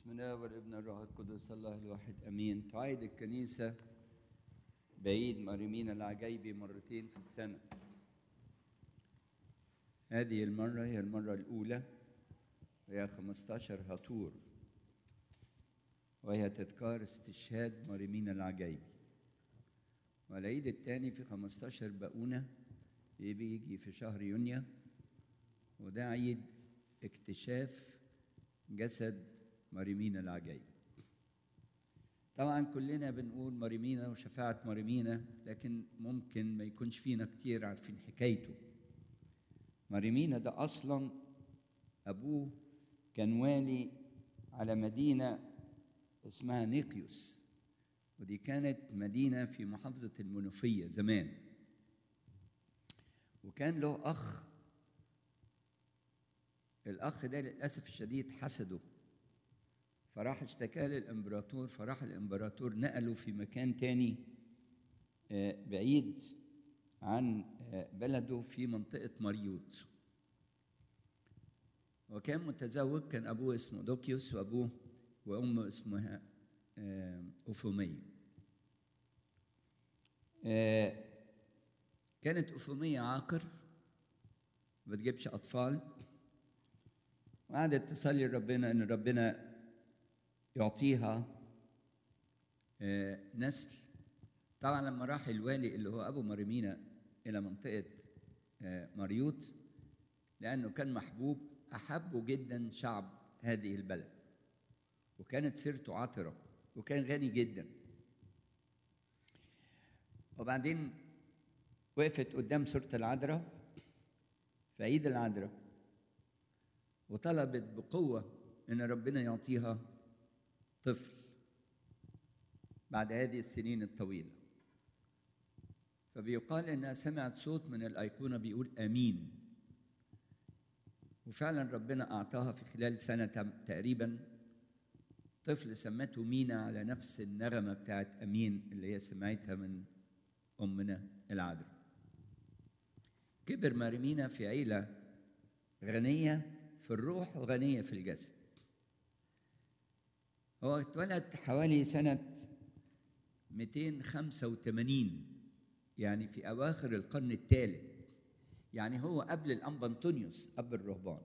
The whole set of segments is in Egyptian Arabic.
بسم الله والابن الروح القدس الله الواحد امين تعيد الكنيسه بعيد مريمين العجيبي مرتين في السنه هذه المره هي المره الاولى وهي 15 هطور وهي تذكار استشهاد مريمين العجيبي والعيد الثاني في 15 بقونه بيجي في شهر يونيو وده عيد اكتشاف جسد مريمينا العجيب طبعا كلنا بنقول مريمينا وشفاعة مريمينا لكن ممكن ما يكونش فينا كتير عارفين حكايته مريمينا ده أصلا أبوه كان والي على مدينة اسمها نيقيوس ودي كانت مدينة في محافظة المنوفية زمان وكان له أخ الأخ ده للأسف الشديد حسده فراح اشتكى للإمبراطور فراح الإمبراطور نقله في مكان تاني بعيد عن بلده في منطقة مريوط وكان متزوج كان أبوه اسمه دوكيوس وأبوه وأمه اسمها أوفومية كانت أوفومية عاقر ما بتجيبش أطفال وقعدت تصلي لربنا ان ربنا يعطيها نسل طبعا لما راح الوالي اللي هو ابو مريمينا الى منطقه مريوط لانه كان محبوب احبه جدا شعب هذه البلد وكانت سيرته عطره وكان غني جدا وبعدين وقفت قدام سوره العذراء في عيد العذراء وطلبت بقوة إن ربنا يعطيها طفل بعد هذه السنين الطويلة فبيقال إنها سمعت صوت من الأيقونة بيقول أمين وفعلا ربنا أعطاها في خلال سنة تقريبا طفل سمته مينا على نفس النغمة بتاعت أمين اللي هي سمعتها من أمنا العذراء كبر مريمينا في عيلة غنية في الروح وغنية في الجسد هو اتولد حوالي سنة 285 يعني في أواخر القرن الثالث يعني هو قبل الأنبا أنطونيوس أب الرهبان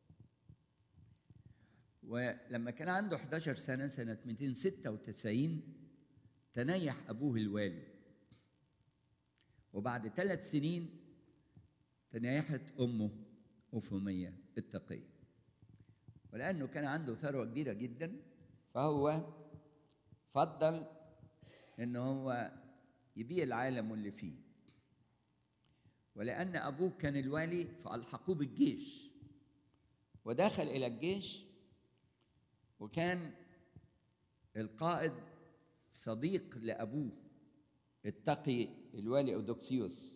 ولما كان عنده 11 سنة سنة 296 تنيح أبوه الوالي وبعد ثلاث سنين تنيحت أمه أفهمية التقية ولأنه كان عنده ثروة كبيرة جدا فهو فضل إن هو يبيع العالم اللي فيه ولأن أبوه كان الوالي فألحقوه بالجيش ودخل إلى الجيش وكان القائد صديق لأبوه التقي الوالي أودوكسيوس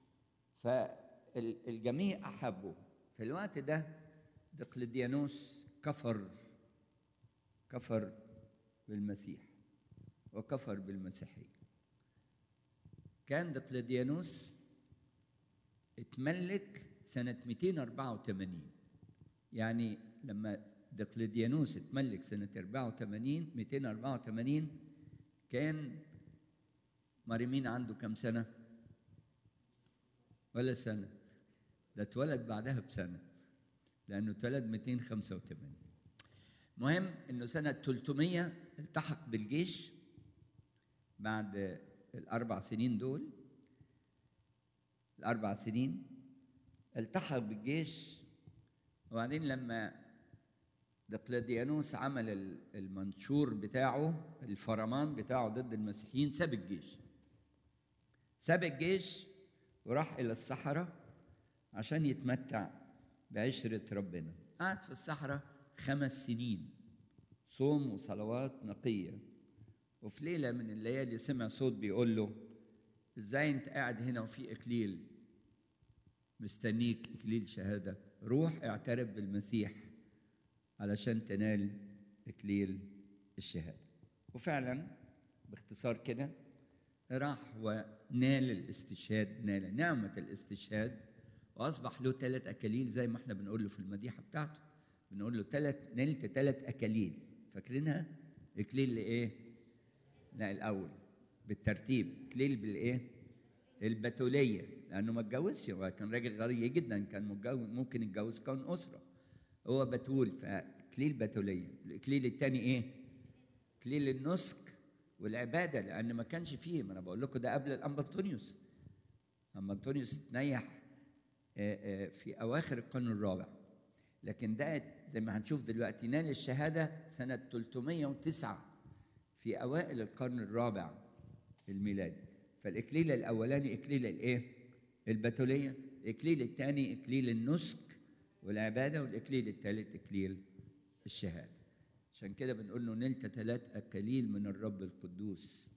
فالجميع أحبه في الوقت ده دقلديانوس كفر كفر بالمسيح وكفر بالمسيحية كان دقلديانوس اتملك سنة 284 يعني لما دقلديانوس اتملك سنة 84 284 كان مريمين عنده كم سنة؟ ولا سنة ده اتولد بعدها بسنة لأنه اتولد 285 مهم إنه سنة 300 التحق بالجيش بعد الأربع سنين دول الأربع سنين التحق بالجيش وبعدين لما دقلديانوس عمل المنشور بتاعه الفرمان بتاعه ضد المسيحيين ساب الجيش ساب الجيش وراح إلى الصحراء عشان يتمتع بعشرة ربنا قعد في الصحراء خمس سنين صوم وصلوات نقية وفي ليلة من الليالي سمع صوت بيقول له ازاي انت قاعد هنا وفي اكليل مستنيك اكليل شهادة روح اعترف بالمسيح علشان تنال اكليل الشهادة وفعلا باختصار كده راح ونال الاستشهاد نال نعمة الاستشهاد واصبح له ثلاث اكاليل زي ما احنا بنقول له في المديحه بتاعته بنقول له ثلاث نلت ثلاث اكاليل فاكرينها اكليل لايه لا الاول بالترتيب اكليل بالايه البتوليه لانه ما اتجوزش هو كان راجل غني جدا كان متجوز ممكن يتجوز كون اسره هو بتول فاكليل بتوليه الاكليل الثاني ايه اكليل النسك والعباده لان ما كانش فيه ما انا بقول لكم ده قبل الانبا انطونيوس اما انطونيوس تنيح في اواخر القرن الرابع لكن ده زي ما هنشوف دلوقتي نال الشهاده سنه 309 في اوائل القرن الرابع الميلادي فالاكليل الاولاني اكليل الايه البتوليه الاكليل الثاني اكليل النسك والعباده والاكليل الثالث اكليل الشهاده عشان كده بنقول له نلت ثلاث اكاليل من الرب القدوس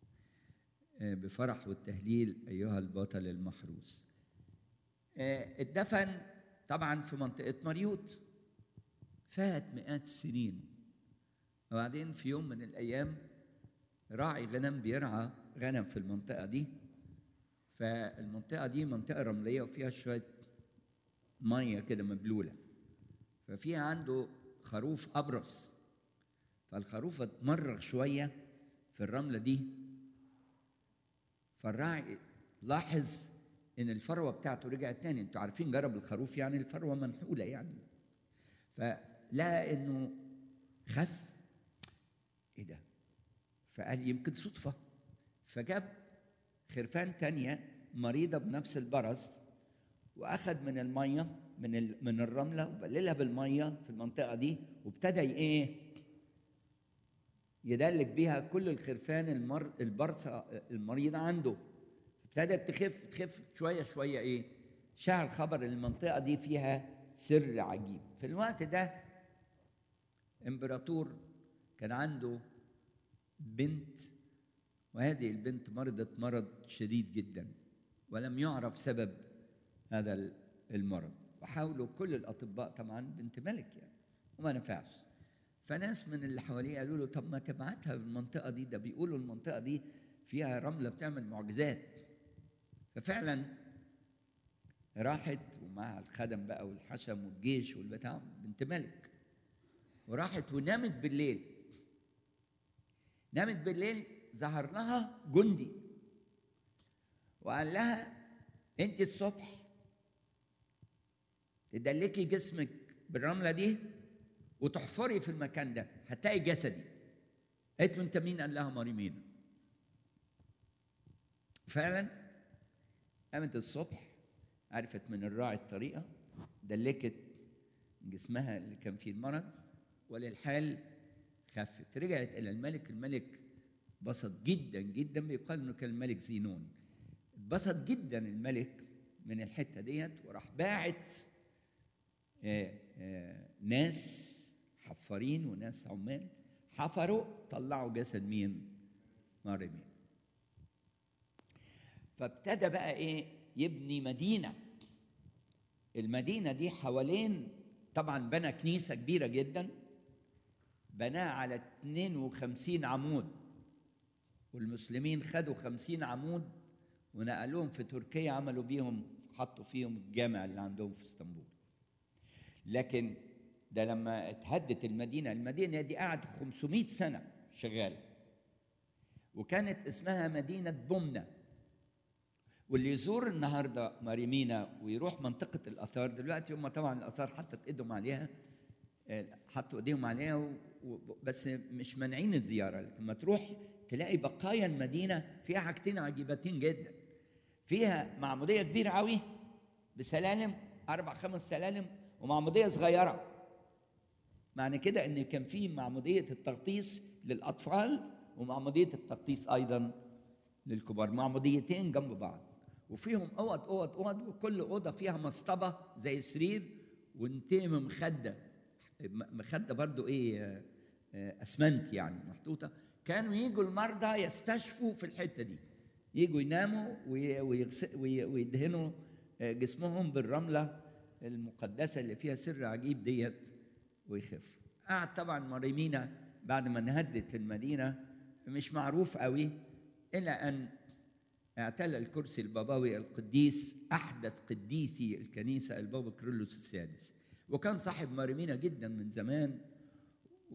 بفرح والتهليل ايها البطل المحروس اتدفن طبعا في منطقه مريوط فات مئات السنين وبعدين في يوم من الايام راعي غنم بيرعى غنم في المنطقه دي فالمنطقه دي منطقه رمليه وفيها شويه ميه كده مبلوله ففيها عنده خروف ابرص فالخروف اتمرغ شويه في الرمله دي فالراعي لاحظ ان الفروه بتاعته رجعت تاني انتوا عارفين جرب الخروف يعني الفروه منحوله يعني فلقى انه خف ايه ده فقال يمكن صدفه فجاب خرفان تانية مريضة بنفس البرص وأخذ من المية من من الرملة وبللها بالمية في المنطقة دي وابتدى إيه؟ يدلك بيها كل الخرفان المر البرصة المريضة عنده ابتدت تخف تخف شوية شوية إيه؟ شاع الخبر المنطقة دي فيها سر عجيب في الوقت ده امبراطور كان عنده بنت وهذه البنت مرضت مرض شديد جدا ولم يعرف سبب هذا المرض وحاولوا كل الاطباء طبعا بنت ملك يعني وما نفعش فناس من اللي حواليه قالوا له طب ما تبعتها في المنطقه دي ده بيقولوا المنطقه دي فيها رمله بتعمل معجزات ففعلا راحت ومعها الخدم بقى والحشم والجيش والبتاع بنت ملك وراحت ونامت بالليل نامت بالليل ظهر لها جندي وقال لها انت الصبح تدلكي جسمك بالرمله دي وتحفري في المكان ده هتلاقي جسدي قالت له انت مين قال لها مريمين فعلا قامت الصبح عرفت من الراعي الطريقه دلكت جسمها اللي كان فيه المرض وللحال خفت رجعت الى الملك الملك اتبسط جدا جدا بيقال انه كان الملك زينون اتبسط جدا الملك من الحته ديت وراح باعت آآ آآ ناس حفارين وناس عمال حفروا طلعوا جسد مين؟ مريمين فابتدى بقى ايه يبني مدينه المدينه دي حوالين طبعا بنى كنيسه كبيره جدا بناها على 52 عمود والمسلمين خدوا خمسين عمود ونقلوهم في تركيا عملوا بيهم حطوا فيهم الجامع اللي عندهم في اسطنبول لكن ده لما اتهدت المدينة المدينة دي قعدت 500 سنة شغالة وكانت اسمها مدينة بومنا واللي يزور النهارده مريمينا ويروح منطقة الآثار دلوقتي هم طبعا الآثار حطت إيدهم عليها حطوا إيديهم عليها و... بس مش مانعين الزيارة لما تروح تلاقي بقايا المدينة فيها حاجتين عجيبتين جدا فيها معمودية كبيرة قوي بسلالم أربع خمس سلالم ومعمودية صغيرة معنى كده إن كان في معمودية التغطيس للأطفال ومعمودية التغطيس أيضا للكبار معموديتين جنب بعض وفيهم أوض أوض أوض وكل أوضة فيها مصطبة زي سرير وانتهي مخدة مخدة برضو إيه أسمنت يعني محطوطة كانوا يجوا المرضى يستشفوا في الحته دي يجوا يناموا ويدهنوا جسمهم بالرمله المقدسه اللي فيها سر عجيب ديت ويخف قعد طبعا مريمينا بعد ما انهدت المدينه مش معروف قوي الى ان اعتلى الكرسي البابوي القديس احدث قديسي الكنيسه البابا كرولوس السادس وكان صاحب مريمينا جدا من زمان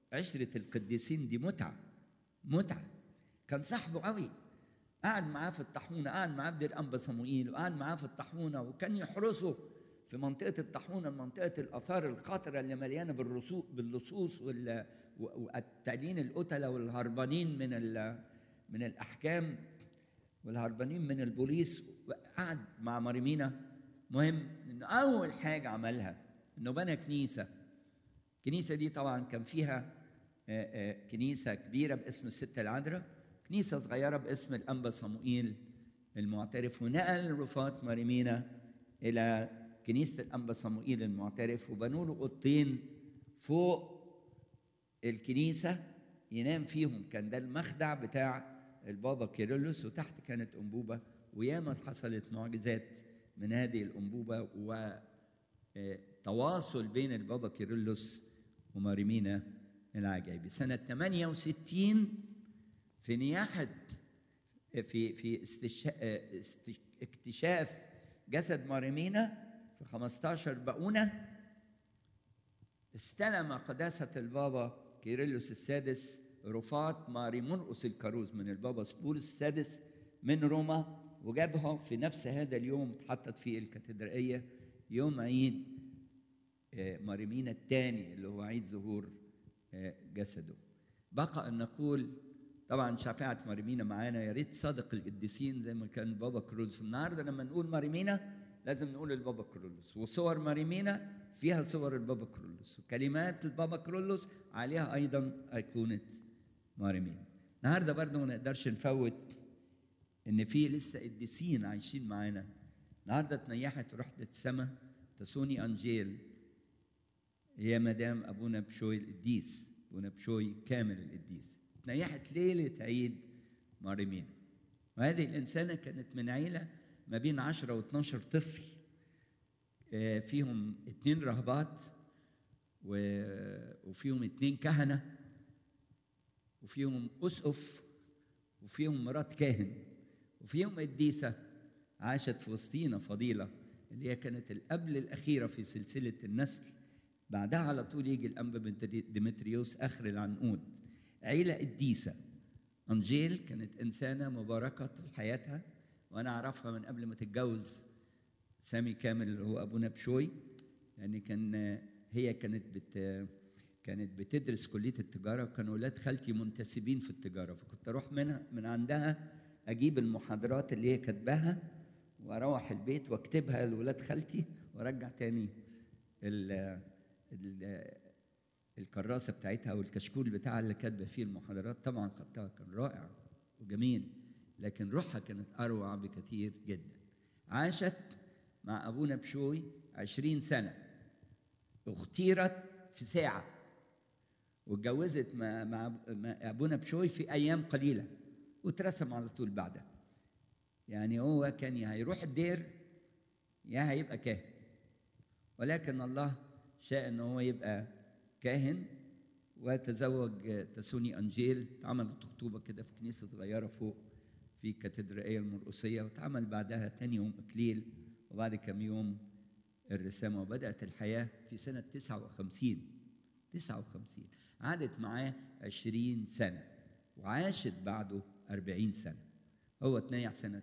عشرة القديسين دي متعة متعة كان صاحبه قوي قعد معاه في الطاحونة قعد معاه في دير أنبا صموئيل وقعد معاه في الطاحونة وكان يحرسه في منطقة الطاحونة منطقة الآثار الخطرة اللي مليانة بالرصو- باللصوص وال- والتالين القتلة والهربانين من ال- من الأحكام والهربانين من البوليس قعد مع مريمينا مهم إنه أول حاجة عملها إنه بنى كنيسة الكنيسة دي طبعا كان فيها آه، آه، كنيسة كبيرة باسم الستة العذراء كنيسة صغيرة باسم الأنبا صموئيل المعترف ونقل رفات مريمينا إلى كنيسة الأنبا صموئيل المعترف وبنوا له أوضتين فوق الكنيسة ينام فيهم كان ده المخدع بتاع البابا كيرلس وتحت كانت أنبوبة وياما حصلت معجزات من هذه الأنبوبة وتواصل بين البابا كيرلس وماريمينا العجائبي سنة 68 في نياحة في في استشا- است- اكتشاف جسد ماريمينا في 15 بقونة استلم قداسة البابا كيرلس السادس رفات ماري مرقس الكاروز من البابا سبولس السادس من روما وجابها في نفس هذا اليوم اتحطت فيه الكاتدرائية يوم عيد آه، ماريمينا الثاني اللي هو عيد ظهور آه، جسده بقى أن نقول طبعا شفاعة ماريمينا معانا يا ريت صادق القديسين زي ما كان البابا كرولوس النهارده لما نقول ماريمينا لازم نقول البابا كرولوس وصور ماريمينا فيها صور البابا كرولوس وكلمات البابا كرولوس عليها ايضا ايقونه ماريمينا النهارده برضه ما نقدرش نفوت ان في لسه قديسين عايشين معانا النهارده اتنيحت رحله السما تسوني انجيل هي مدام ابونا بشوي القديس ابونا بشوي كامل القديس اتنيحت ليله عيد ماريمينا وهذه الانسانه كانت من عيله ما بين 10 و12 طفل آه، فيهم اتنين رهبات و- وفيهم اتنين كهنه وفيهم اسقف وفيهم مرات كاهن وفيهم قديسه عاشت في وسطينا فضيله اللي هي كانت القبل الاخيره في سلسله النسل بعدها على طول يجي الانبا بنت ديمتريوس اخر العنقود عيله قديسه انجيل كانت انسانه مباركه طول حياتها وانا اعرفها من قبل ما تتجوز سامي كامل اللي هو ابونا بشوي لان كان هي كانت بت كانت بتدرس كليه التجاره وكان اولاد خالتي منتسبين في التجاره فكنت اروح منها من عندها اجيب المحاضرات اللي هي كاتباها واروح البيت واكتبها لاولاد خالتي وارجع تاني ال ال الكراسه بتاعتها والكشكول بتاعها اللي كاتبه فيه المحاضرات طبعا خطها كان رائع وجميل لكن روحها كانت اروع بكثير جدا عاشت مع ابونا بشوي عشرين سنه اختيرت في ساعه واتجوزت مع, مع مع ابونا بشوي في ايام قليله واترسم على طول بعدها يعني هو كان يا هيروح الدير يا هيبقى كاهن ولكن الله شاء ان هو يبقى كاهن وتزوج تسوني انجيل اتعملت خطوبه كده في كنيسه صغيره فوق في الكاتدرائيه المرقسيه واتعمل بعدها تاني يوم اكليل وبعد كم يوم الرسامه وبدات الحياه في سنه 59 59 قعدت معاه 20 سنه وعاشت بعده 40 سنه هو اتنيح سنه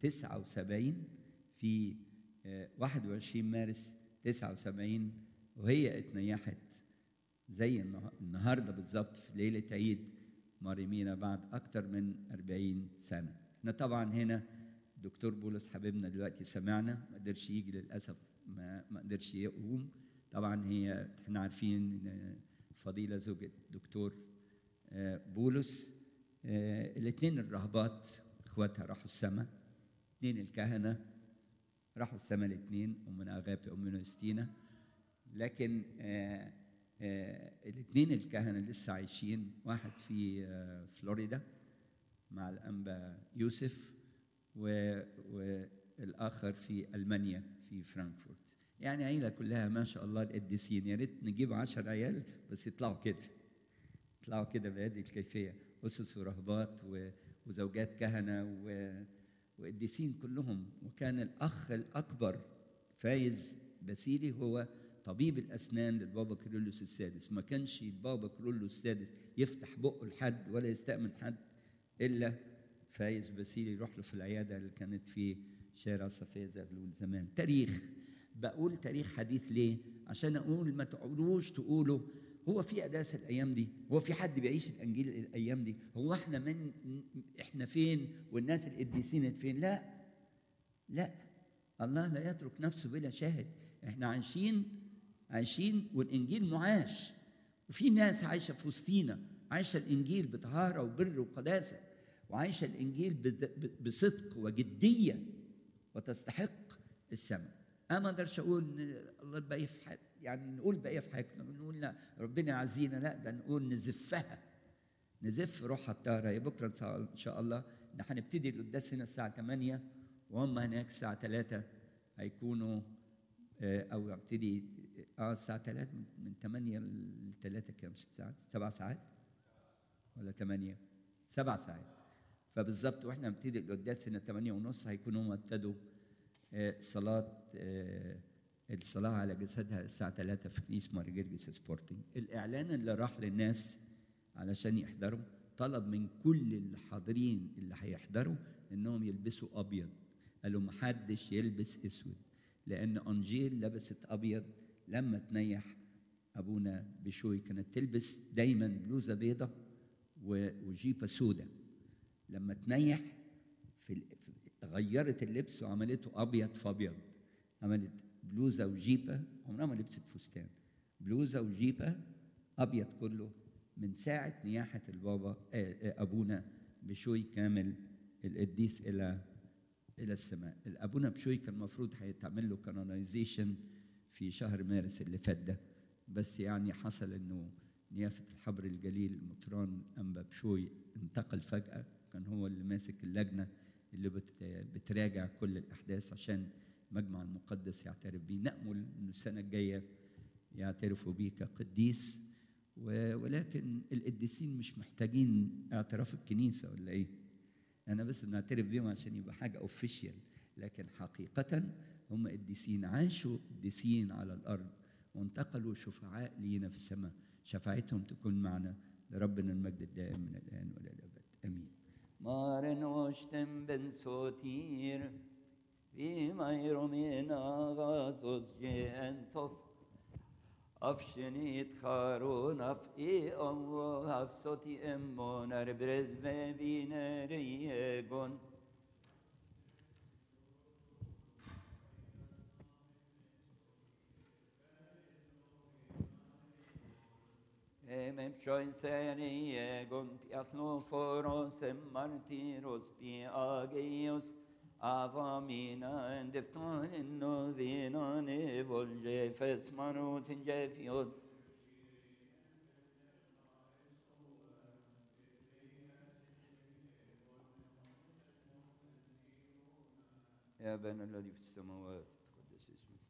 79 في آه، 21 مارس 79 وهي اتنيحت زي النها- النهارده بالظبط في ليله عيد ماريمينا بعد اكتر من 40 سنه احنا طبعا هنا دكتور بولس حبيبنا دلوقتي سمعنا ما قدرش يجي للاسف ما ما قدرش يقوم طبعا هي احنا عارفين إن فضيله زوجة دكتور آه، بولس الاثنين الرهبات اخواتها راحوا السماء اثنين الكهنه راحوا السماء الاثنين امنا اغابي امنا يوستينا لكن آه آه الاثنين الكهنه لسه عايشين واحد في آه فلوريدا مع الانبا يوسف و والاخر في المانيا في فرانكفورت يعني عيله كلها ما شاء الله القديسين يا ريت نجيب عشر عيال بس يطلعوا كده يطلعوا كده بهذه الكيفيه اسس ورهبات و- وزوجات كهنه و- وقديسين كلهم وكان الاخ الاكبر فايز بسيلي هو طبيب الاسنان للبابا كيرلس السادس ما كانش البابا كيرلس السادس يفتح بقه لحد ولا يستأمن حد الا فايز باسيل يروح له في العياده اللي كانت في شارع صفيه زغلول زمان تاريخ بقول تاريخ حديث ليه عشان اقول ما تقولوش تقولوا هو في قداسه الايام دي هو في حد بيعيش الانجيل الايام دي هو احنا من احنا فين والناس القديسين فين لا لا الله لا يترك نفسه بلا شاهد احنا عايشين عايشين والانجيل معاش وفي ناس عايشه في وسطينا عايشه الانجيل بطهاره وبر وقداسه وعايشه الانجيل بصدق وجديه وتستحق السماء انا ما اقدرش اقول الله الباقي في حد يعني نقول بقيه في حياتنا نقول لا ربنا يعزينا لا ده نقول نزفها نزف روحها الطاهره هي بكره ان شاء الله ده هنبتدي القداس هنا الساعه 8 وهم هناك الساعه 3 هيكونوا او يبتدي اه الساعه 3 من 8 ل 3 كام ست ساعات سبع ساعات ولا 8 سبع ساعات فبالظبط واحنا نبتدي القداس هنا 8 ونص هيكونوا هم ابتدوا صلاة الصلاة على جسدها الساعة 3 في كنيسة ماري جرجس سبورتنج الإعلان اللي راح للناس علشان يحضروا طلب من كل اللي حاضرين اللي هيحضروا إنهم يلبسوا أبيض قالوا محدش يلبس أسود لأن أنجيل لبست أبيض لما تنيح أبونا بشوي كانت تلبس دايما بلوزة بيضة وجيبة سودة لما تنيح في غيرت اللبس وعملته ابيض في ابيض عملت بلوزه وجيبه عمرها ما لبست فستان بلوزه وجيبه ابيض كله من ساعه نياحه البابا ابونا بشوي كامل القديس الى الى السماء الابونا بشوي كان المفروض هيتعمل له كانونايزيشن في شهر مارس اللي فات ده بس يعني حصل انه نيافه الحبر الجليل مطران انبا بشوي انتقل فجاه كان هو اللي ماسك اللجنه اللي بتراجع كل الاحداث عشان المجمع المقدس يعترف بيه نامل ان السنه الجايه يعترفوا بيه كقديس ولكن القديسين مش محتاجين اعتراف الكنيسه ولا ايه انا بس بنعترف بيهم عشان يبقى حاجه اوفيشال لكن حقيقه هم قديسين عاشوا قديسين على الارض وانتقلوا شفعاء لينا في السماء شفاعتهم تكون معنا لربنا المجد الدائم من الان والى الابد امين Maren osten ben sotir Vi mayromin ağazos jentof Afşenit harun af i Allah hafsoti emmon er brez ve vineriyegon Emem schoin serie gon piathno foros em martiros pi ageios avamina en deftan no vina ne volge fes manut in jefiot يا أبانا الذي في السماوات قدس اسمك